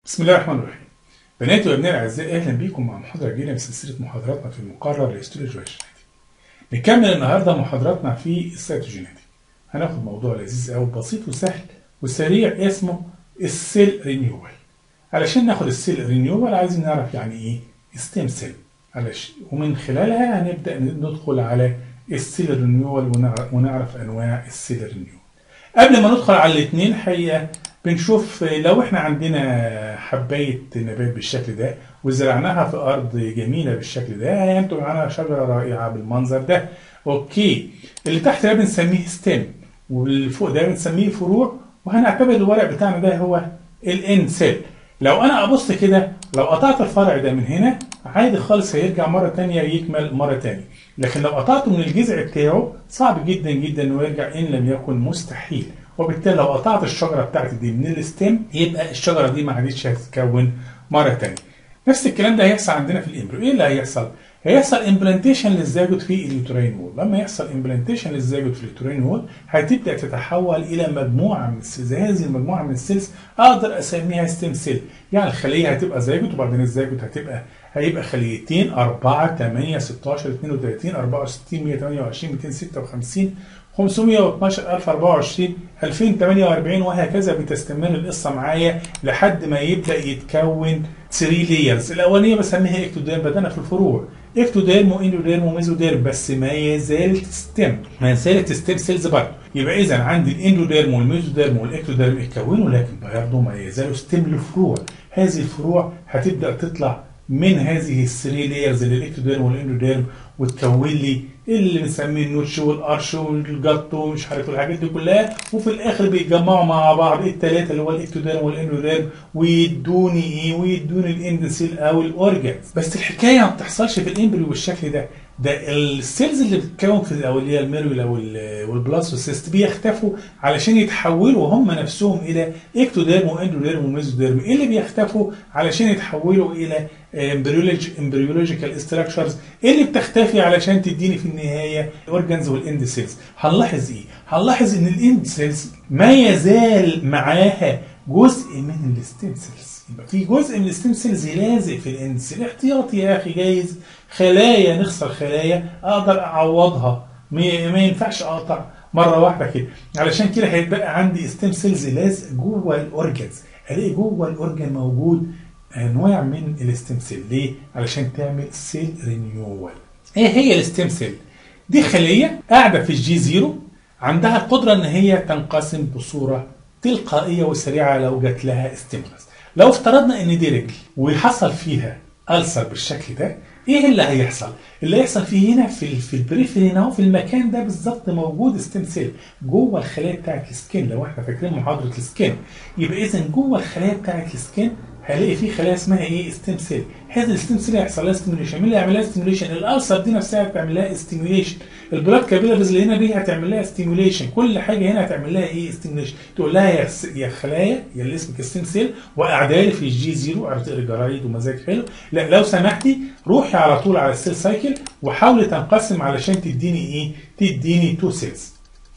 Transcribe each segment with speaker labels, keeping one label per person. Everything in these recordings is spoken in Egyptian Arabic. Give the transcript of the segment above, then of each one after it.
Speaker 1: بسم الله الرحمن الرحيم بناتي وابنائي الاعزاء اهلا بيكم مع محاضره جديده من سلسله محاضراتنا في المقرر لهيستولوجي والجينيتك نكمل النهارده محاضراتنا في السيتوجينيتك هناخد موضوع لذيذ قوي بسيط وسهل وسريع اسمه السيل رينيوال علشان ناخد السيل رينيوال عايزين نعرف يعني ايه ستيم سيل علشان ومن خلالها هنبدا ندخل على السيل رينيوال ونعرف انواع السيل رينيوال قبل ما ندخل على الاثنين حقيقه بنشوف لو احنا عندنا حبايه نبات بالشكل ده وزرعناها في ارض جميله بالشكل ده هينتج عنها شجره رائعه بالمنظر ده اوكي اللي تحت ده بنسميه ستيم واللي فوق ده بنسميه فروع وهنعتبر الورق بتاعنا ده هو الان سيل لو انا ابص كده لو قطعت الفرع ده من هنا عادي خالص هيرجع مره ثانيه يكمل مره ثانيه لكن لو قطعته من الجذع بتاعه صعب جدا جدا انه يرجع ان لم يكن مستحيل وبالتالي لو قطعت الشجره بتاعتي دي من الستيم يبقى الشجره دي ما عادتش هتتكون مره ثانيه نفس الكلام ده هيحصل عندنا في الامبريو ايه اللي هيحصل هيحصل امبلانتيشن للزاجوت في اليوترين وول لما يحصل امبلانتيشن للزاجوت في اليوترين وول هتبدا تتحول الى مجموعه من السيلز هذه المجموعه من السيلز اقدر اسميها ستيم سيل يعني الخليه هتبقى زاجوت وبعدين الزاجوت هتبقى هيبقى خليتين 4 8 16 32 64 128 256 512 1024 2048 وهكذا بتستمر القصه معايا لحد ما يبدا يتكون 3 لايرز الاولانيه بسميها اكتوديرم بدانا في الفروع اكتوديرم واندوديرم وميزوديرم بس ما يزالت ستيم ما زالت ستيم سيلز برضه يبقى اذا عندي الاندوديرم والميزوديرم والاكتوديرم اتكونوا لكن برضه ما يزالوا ستيم للفروع هذه الفروع هتبدا تطلع من هذه الثري لايرز اللي الاكتوديرم والاندوديرم وتكون لي اللي بنسميه النوتش والارش والجاتو ومش عارف الحاجات دي كلها وفي الاخر بيتجمعوا مع بعض الثلاثه اللي هو الاكتوديرم والاندوديرم ويدوني ايه ويدوني الاندسيل او الاورجانز بس الحكايه ما بتحصلش في الامبريو بالشكل ده ده السيلز اللي بتتكون في او اللي هي الميرولا والبلاس والسيست بيختفوا علشان يتحولوا هم نفسهم الى اكتوديرم واندوديرم وميزوديرم ايه اللي بيختفوا علشان يتحولوا الى امبريولوجيكال ستراكشرز اللي بتختفي علشان تديني في النهايه الاورجانز والاند سيلز هنلاحظ ايه هنلاحظ ان الاند سيلز ما يزال معاها جزء من الستيم سيلز يبقى في جزء من الستيم سيلز لازق في الاند سيل احتياطي يا اخي جايز خلايا نخسر خلايا اقدر اعوضها ما ينفعش اقطع مره واحده كده علشان كده هيتبقى عندي ستيم سيلز لازق جوه الاورجانز الاقي جوه الاورجان موجود انواع من الستيم سيل ليه علشان تعمل سيل رينيوال ايه هي الستيم سيل دي خليه قاعده في الجي زيرو عندها القدره ان هي تنقسم بصوره تلقائيه وسريعه لو جات لها ستيمولس لو افترضنا ان دي رجل وحصل فيها ألسر بالشكل ده ايه اللي هيحصل؟ اللي هيحصل فيه هنا في في البريفري هنا في المكان ده بالظبط موجود ستيم سيل جوه الخلايا بتاعت السكين لو احنا فاكرين محاضره السكين يبقى اذا جوه الخلايا بتاعت السكين هلاقي في خلايا اسمها ايه ستيم سيل هذه الستيم سيل هيحصل لها ستيميوليشن مين اللي هيعمل لها ستيميوليشن الالسر دي نفسها هتعمل لها ستيميوليشن البلاد كابيلاريز اللي هنا دي هتعمل لها ستيميوليشن كل حاجه هنا هتعمل لها ايه ستيميوليشن تقول لها يا يا خلايا يا اللي اسمك ستيم سيل وقاعده لي في الجي زيرو قاعده تقرا جرايد ومزاج حلو لا لو سمحتي روحي على طول على السيل سايكل وحاولي تنقسم علشان تديني ايه تديني تو سيلز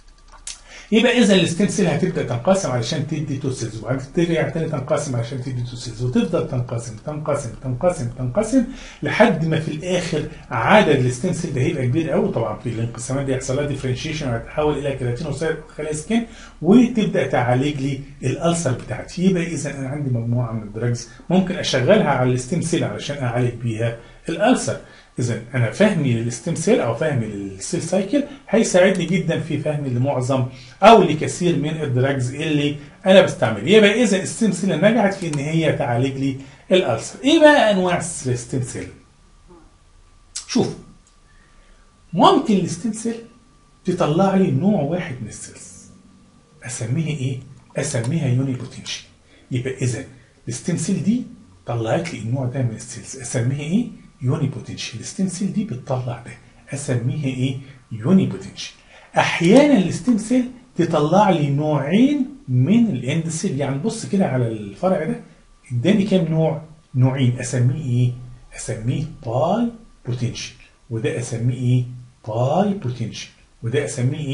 Speaker 1: يبقى اذا الستيم سيل هتبدا تنقسم علشان تدي تو سيلز وبعدين ترجع تاني تنقسم علشان تدي تو سيلز وتفضل تنقسم تنقسم تنقسم تنقسم لحد ما في الاخر عدد الستيم سيل ده هيبقى كبير قوي طبعا في الانقسامات دي هيحصل لها ديفرنشيشن وهتتحول الى كيراتينوسايت خلايا سكين وتبدا تعالج لي الالسر بتاعتي يبقى اذا انا عندي مجموعه من الدراجز ممكن اشغلها على الستيم سيل علشان اعالج بيها الالسر اذا انا فهمي للستيم سيل او فهمي للسيل سايكل هيساعدني جدا في فهمي لمعظم او لكثير من الدراجز اللي انا بستعملها يبقى اذا الستيم سيل نجحت في ان هي تعالج لي الالسر ايه بقى انواع الستيم سيل شوف ممكن الستيم سيل تطلع لي نوع واحد من السيلز اسميها ايه اسميها يوني بوتنشال يبقى اذا الستيم سيل دي طلعت لي النوع ده من السيلز اسميها ايه يوني بوتنشال الستيم سيل دي بتطلع ده اسميها ايه يوني بوتنشال احيانا الستيم سيل تطلع لي نوعين من الاند سيل يعني بص كده على الفرع ده اداني كام نوع نوعين اسميه ايه اسميه باي بوتنشال وده اسميه ايه باي بوتنشال وده اسميه ايه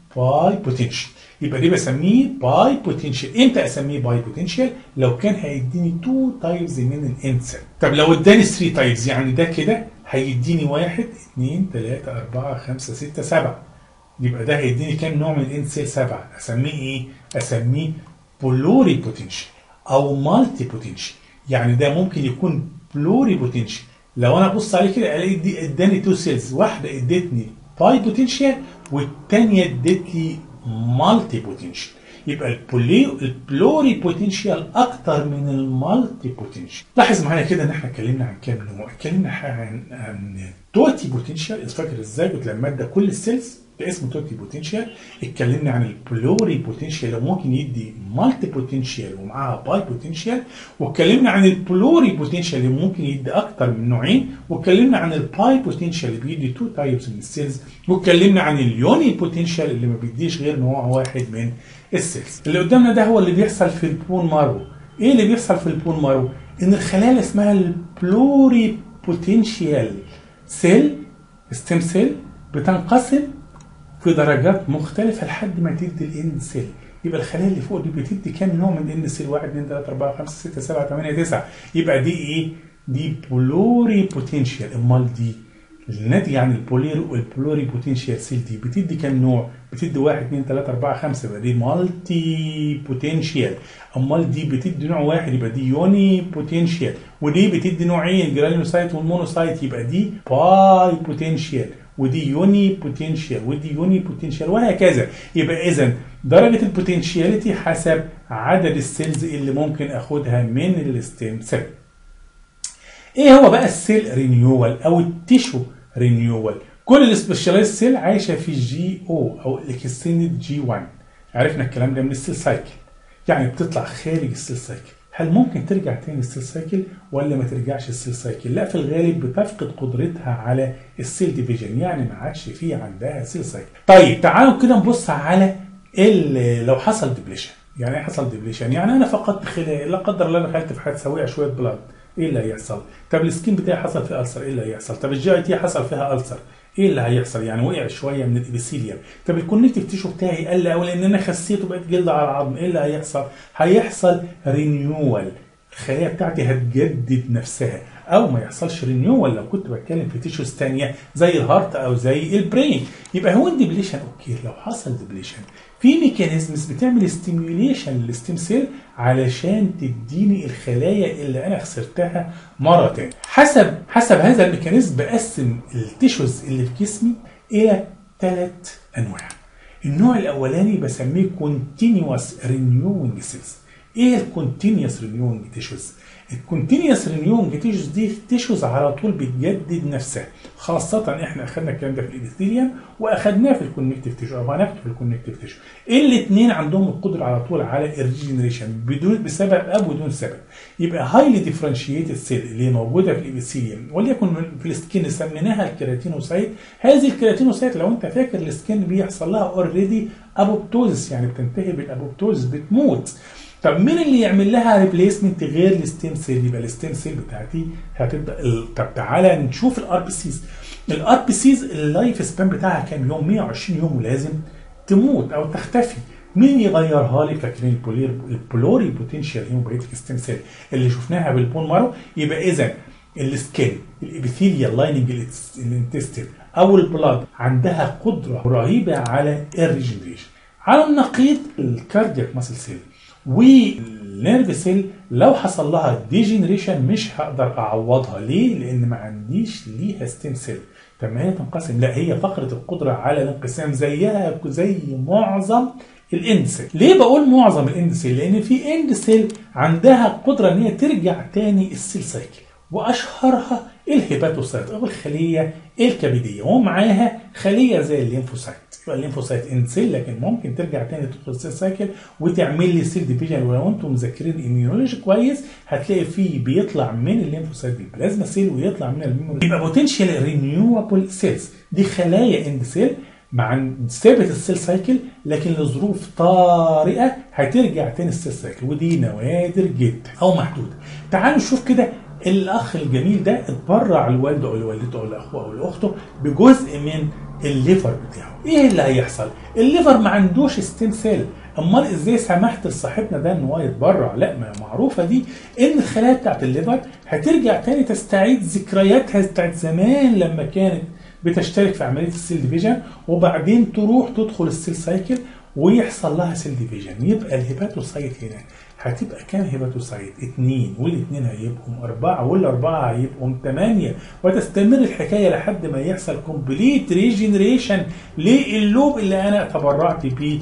Speaker 1: باي بوتنشال يبقى دي بسميه باي بوتنشال امتى اسميه باي بوتنشال لو كان هيديني 2 تايبز من الان سيل طب لو اداني 3 تايبز يعني ده كده هيديني 1 2 3 4 5 6 7 يبقى ده هيديني كام نوع من الان سيل 7 اسميه ايه اسميه بلوري بوتنشال او مالتي بوتنشال يعني ده ممكن يكون بلوري بوتنشال لو انا ابص عليه كده الاقي دي اداني تو سيلز واحده ادتني باي بوتنشال والثانيه ادت لي مالتي بوتنشال يبقى البولي البلوري بوتنشال اكتر من المالتي بوتنشال لاحظ معايا كده ان احنا اتكلمنا عن كام نوع اتكلمنا عن عن توتي بوتنشال فاكر ازاي كنت لما ادى كل السيلز اسمه توتي بوتنشال اتكلمنا عن البلوري بوتنشال اللي ممكن يدي مالتي بوتنشال ومعاها باي بوتنشال واتكلمنا عن البلوري بوتنشال اللي ممكن يدي اكتر من نوعين واتكلمنا عن الباي بوتنشال اللي بيدي تو تايبس من السيلز واتكلمنا عن اليوني بوتنشال اللي ما بيديش غير نوع واحد من السيلز اللي قدامنا ده هو اللي بيحصل في البون مارو ايه اللي بيحصل في البون مارو ان الخلايا اللي اسمها البلوري بوتنشال سيل ستيم سيل بتنقسم في درجات مختلفة لحد ما تدي الان سيل يبقى الخلايا اللي فوق دي بتدي كام نوع من الان سيل 1 2 3 4 5 6 7 8 9 يبقى دي ايه؟ دي بلوري بوتنشال امال دي الناتج عن البولير والبلوري بوتنشال سيل دي بتدي كام نوع؟ بتدي 1 2 3 4 5 يبقى دي مالتي بوتنشال امال دي بتدي نوع واحد يبقى دي يوني بوتنشال ودي بتدي نوعين جرانيوسايت والمونوسايت يبقى دي باي بوتنشال ودي يوني بوتنشال ودي يوني بوتنشال وهكذا يبقى اذا درجه البوتنشاليتي حسب عدد السيلز اللي ممكن اخدها من الستيم سيل ايه هو بقى السيل رينيوال او التيشو رينيوال كل السبيشاليز سيل عايشه في جي او او الاكستندد جي 1 عرفنا الكلام ده من السيل سايكل يعني بتطلع خارج السيل سايكل هل ممكن ترجع تاني السيل سايكل ولا ما ترجعش السيل سايكل؟ لا في الغالب بتفقد قدرتها على السيل ديفيجن يعني ما عادش في عندها سيل سايكل. طيب تعالوا كده نبص على لو حصل ديبليشن، يعني ايه حصل ديبليشن؟ يعني انا فقدت خلايا لا قدر الله دخلت في حادثه وقع شويه بلاد ايه اللي هيحصل؟ طب السكين بتاعي حصل فيها ألسر ايه اللي هيحصل؟ طب الجي اي تي حصل فيها ألسر ايه اللي هيحصل يعني وقع شويه من الابيثيليوم طب الكونكتيف تيشو بتاعي قل قوي لان انا خسيت وبقيت جلد على العظم ايه اللي هيحصل هيحصل رينيوال الخلايا بتاعتي هتجدد نفسها او ما يحصلش رينيوال لو كنت بتكلم في تيشوز ثانيه زي الهارت او زي البرين يبقى هو الديبليشن اوكي لو حصل ديبليشن في ميكانيزمز بتعمل ستيميوليشن للستيم سيل علشان تديني الخلايا اللي انا خسرتها مره تاني حسب حسب هذا الميكانيزم بقسم التيشوز اللي في جسمي الى ثلاث انواع النوع الاولاني بسميه كونتينيوس رينيوينج سيلز ايه الكونتينيوس رينيوينج تيشوز الكونتينيوس رينيوينج تيشوز دي تيشوز على طول بتجدد نفسها خاصة احنا اخذنا الكلام ده في الابيثيليوم واخذناه في الكونكتيف تيشو او هناخده في الكونكتيف تيشو الاثنين عندهم القدرة على طول على الريجنريشن بدون بسبب او بدون سبب يبقى هايلي ديفرنشيتد سيل اللي موجودة في الابيثيليوم وليكن في السكين سميناها الكيراتينوسايت هذه الكيراتينوسايت لو انت فاكر السكين بيحصل لها اوريدي ابوبتوزس يعني بتنتهي بالابوبتوزس بتموت طب مين اللي يعمل لها ريبليسمنت غير الستيم سيل يبقى الستيم سيل بتاعتي هتبدا ال... طب تعالى نشوف الار بي سيز الار بي سيز اللايف سبان بتاعها كام يوم 120 يوم ولازم تموت او تختفي مين يغيرها لي فاكرين البولير البلوري بوتنشال هيموبايتيك ستيم سيل اللي شفناها بالبون مارو يبقى اذا السكين الابيثيليال لايننج الانتستين او البلاد عندها قدره رهيبه على الريجنريشن على النقيض الكاردياك ماسل سيل والنيرف سيل لو حصل لها ديجنريشن مش هقدر اعوضها ليه؟ لان ما عنديش ليها ستيم سيل طب ما هي تنقسم لا هي فقدت القدره على الانقسام زيها زي معظم الاند سيل ليه بقول معظم الاند سيل لان في اند سيل عندها قدره ان هي ترجع تاني السيل سايكل واشهرها الهيباتوسايت او الخليه الكبديه ومعاها خليه زي الليمفوسايت يبقى الليمفوسايت ان سيل لكن ممكن ترجع تاني تدخل السيل سايكل وتعمل لي سيل ديفيجن ولو انتم مذاكرين الاميونولوجي كويس هتلاقي فيه بيطلع من الليمفوسايت البلازما سيل ويطلع من الميموري يبقى بوتنشال رينيوبل سيلز دي خلايا اند سيل مع ثابت السيل سايكل لكن لظروف طارئه هترجع تاني السيل سايكل ودي نوادر جدا او محدوده تعالوا نشوف كده الاخ الجميل ده اتبرع لوالده او لوالدته او لاخوه او لاخته بجزء من الليفر بتاعه ايه اللي هيحصل الليفر ما عندوش ستيم سيل امال ازاي سمحت لصاحبنا ده ان هو يتبرع لا ما معروفه دي ان الخلايا بتاعت الليفر هترجع تاني تستعيد ذكرياتها بتاعت زمان لما كانت بتشترك في عمليه السيل ديفيجن وبعدين تروح تدخل السيل سايكل ويحصل لها سيل ديفيجن يبقى الهيباتوسايت هنا هتبقى كام هيباتوسايت؟ اثنين والاثنين هيبقوا أربعة والأربعة هيبقوا ثمانية وتستمر الحكاية لحد ما يحصل كومبليت ريجنريشن للوب اللي أنا تبرعت بيه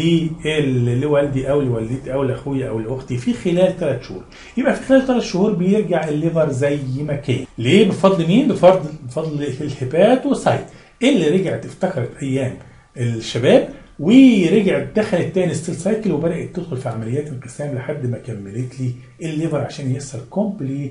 Speaker 1: لوالدي أو لوالدتي أو لأخويا أو لأختي في خلال ثلاث شهور. يبقى في خلال ثلاث شهور بيرجع الليفر زي ما كان. ليه؟ بفضل مين؟ بفضل بفضل الهيباتوسايت اللي رجعت افتكرت أيام الشباب ورجعت دخلت تاني ستيل سايكل وبدات تدخل في عمليات انقسام لحد ما كملت لي الليفر عشان يحصل كومبليت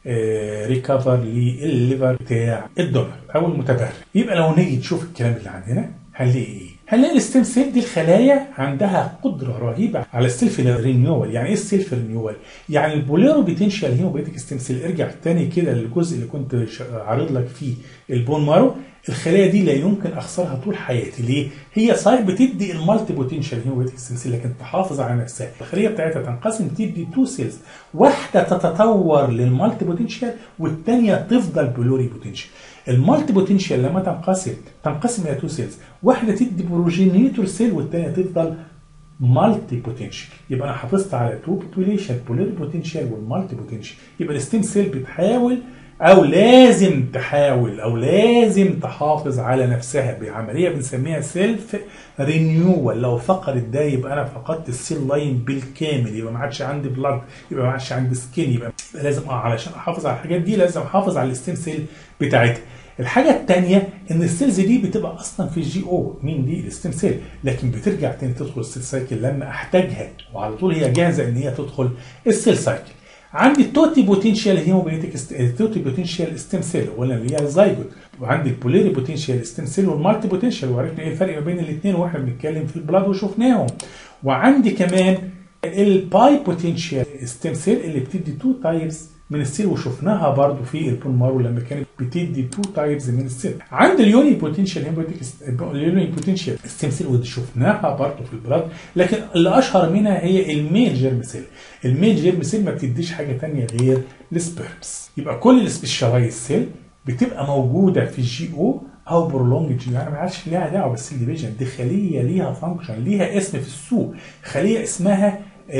Speaker 1: ريكفر للليفر بتاع الدونر او المتبرع يبقى لو نيجي نشوف الكلام اللي عندنا هنلاقي ايه؟ هنلاقي الستيم سيل دي الخلايا عندها قدره رهيبه على السيلف رينيوال، يعني ايه السيلف رينيوال؟ يعني البوليرو بوتنشال هيموبيتيك ستيم سيل ارجع تاني كده للجزء اللي كنت عارض لك فيه البون مارو الخلايا دي لا يمكن اخسرها طول حياتي ليه؟ هي صحيح بتدي المالتي بوتنشال هيموبيتيك ستيم سيل لكن تحافظ على نفسها، الخليه بتاعتها تنقسم تدي تو سيلز، واحده تتطور للمالتي بوتنشال والثانيه تفضل بلوري بوتنشال. المالتي بوتنشال لما تنقسم تنقسم الى تو سيلز واحده تدي بروجينيتور سيل والثانيه تفضل مالتي بوتنشال يبقى انا حافظت على تو بوبوليشن بولير بوتنشال والمالتي بوتنشال يبقى الستيم سيل بتحاول او لازم تحاول او لازم تحافظ على نفسها بعمليه بنسميها سيلف رينيوال لو فقدت ده يبقى انا فقدت السيل لاين بالكامل يبقى ما عادش عندي بلاد يبقى ما عادش عندي سكين يبقى لازم اه علشان احافظ على الحاجات دي لازم احافظ على الستيم سيل بتاعتها الحاجة الثانية ان السيلز دي بتبقى اصلا في الجي او مين دي الستيم سيل لكن بترجع تاني تدخل السيل سايكل لما احتاجها وعلى طول هي جاهزة ان هي تدخل السيل سايكل عندي التوتي بوتنشال هيموبيتيك التوتي بوتنشال ستيم سيل ولا اللي هي الزايجوت وعندي البوليري بوتنشال ستيم سيل والمالتي بوتنشال وعرفنا ايه الفرق ما بين الاثنين واحنا بنتكلم في البلاد وشفناهم وعندي كمان الباي بوتنشال ستيم سيل اللي بتدي تو تايبس من السيل وشفناها برضو في البون مارو لما كانت بتدي تو تايبز من السيل عند اليوني بوتنشال هيموبيتيك اليوني بوتنشال ستيم سيل ودي شفناها برضو في البلاد لكن اللي اشهر منها هي الميل جيرم سيل الميل جيرم سيل ما بتديش حاجه ثانيه غير السبيرمز يبقى كل السبيشالايز سيل بتبقى موجوده في الجي او او برولونج جي يعني ما عادش ليها دعوه بالسيل ديفيجن دي خليه ليها فانكشن ليها اسم في السوق خليه اسمها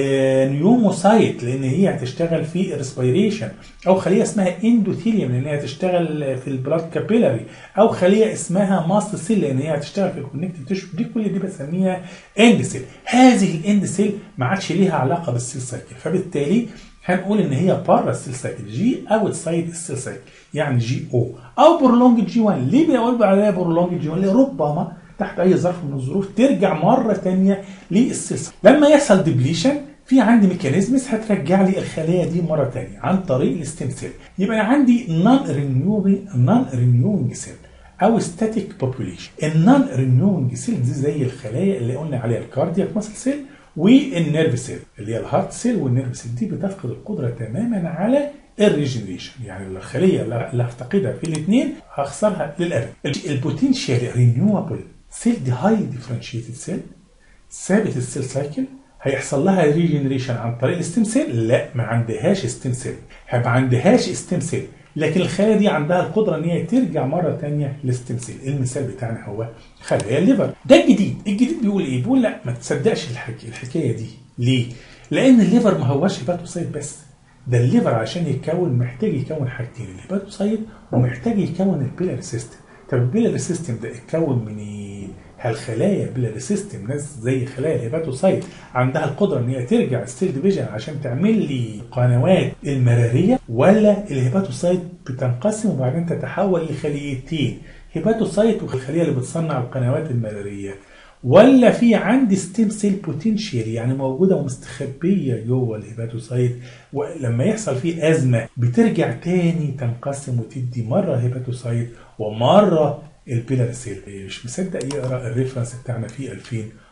Speaker 1: نيوموسايت لان هي هتشتغل في الريسبيريشن او خليه اسمها اندوثيليوم لان هي هتشتغل في البلاد كابيلاري او خليه اسمها ماست سيل لان هي هتشتغل في الكونكتيف تيشو دي كل دي بسميها اند سيل هذه الاند سيل ما عادش ليها علاقه بالسيل سايكل فبالتالي هنقول ان هي بره السيل سايكل جي اوت سايد السيل سايكل يعني جي او او برولونج جي 1 ليه بيقول عليها برولونج جي 1 ربما تحت اي ظرف من الظروف ترجع مره ثانيه للسيلز لما يحصل ديبليشن في عندي ميكانيزمز هترجع لي الخلايا دي مره ثانيه عن طريق الستيم سيل يبقى انا عندي نون رينيوبي نون رينيوينج سيل او ستاتيك بوبوليشن النون رينيوينج سيل دي زي الخلايا اللي قلنا عليها الكاردياك ماسل سيل والنيرف سيل اللي هي الهارت سيل والنيرف سيل دي بتفقد القدره تماما على الريجنريشن يعني الخليه اللي هفتقدها في الاثنين هخسرها للابد البوتنشال رينيوبل سيل دي هاي ديفرنشيتد سيل ثابت السيل سايكل هيحصل لها ريجنريشن عن طريق الستيم سيل لا ما عندهاش ستيم سيل ما عندهاش ستيم سيل لكن الخلايا دي عندها القدره ان هي ترجع مره ثانيه للستيم سيل المثال بتاعنا هو خلايا الليفر ده الجديد الجديد بيقول ايه بيقول لا ما تصدقش الحكايه الحكايه دي ليه لان الليفر ما هوش هيباتوسايت بس ده الليفر عشان يتكون محتاج يكون حاجتين الهيباتوسايت ومحتاج يكون البيلر سيستم طب البيلر سيستم ده اتكون من ايه هل خلايا بيلاري سيستم ناس زي خلايا الهيباتوسايت عندها القدره ان هي ترجع ستيل ديفيجن عشان تعمل لي قنوات المراريه ولا الهيباتوسايت بتنقسم وبعدين تتحول لخليتين هيباتوسايت والخليه اللي بتصنع القنوات المراريه ولا في عندي ستيم سيل بوتنشال يعني موجوده ومستخبيه جوه الهيباتوسايت ولما يحصل فيه ازمه بترجع تاني تنقسم وتدي مره هيباتوسايت ومره البيلار سيل مش مصدق يقرا الريفرنس بتاعنا في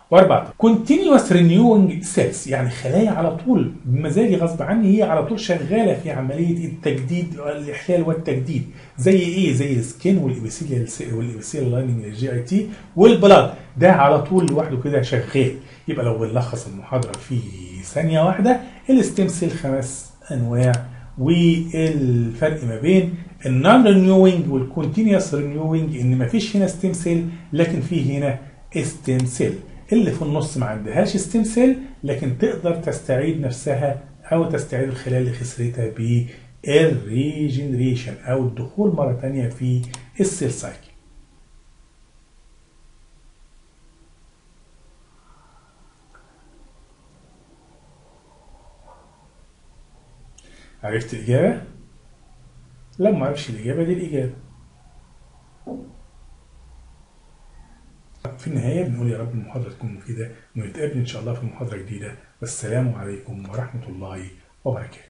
Speaker 1: و14 continuous renewing cells يعني خلايا على طول بمزاجي غصب عني هي على طول شغاله في عمليه التجديد الاحلال والتجديد زي ايه زي السكين والابيثيليال والابيثيليال لايننج الجي اي تي والبلاد ده على طول لوحده كده شغال يبقى لو بنلخص المحاضره في ثانيه واحده الستيم سيل خمس انواع والفرق ما بين النون رينيوينج والكونتينيوس رينيوينج ان ما فيش هنا ستيم سيل لكن في هنا ستيم سيل اللي في النص ما عندهاش ستيم سيل لكن تقدر تستعيد نفسها او تستعيد الخلايا اللي خسرتها بالريجنريشن او الدخول مره ثانيه في السيل سايكل عرفت الإجابة؟ لو ما عرفش الإجابة دي الإجابة. في النهاية بنقول يا رب المحاضرة تكون مفيدة ونتقابل إن شاء الله في محاضرة جديدة والسلام عليكم ورحمة الله وبركاته.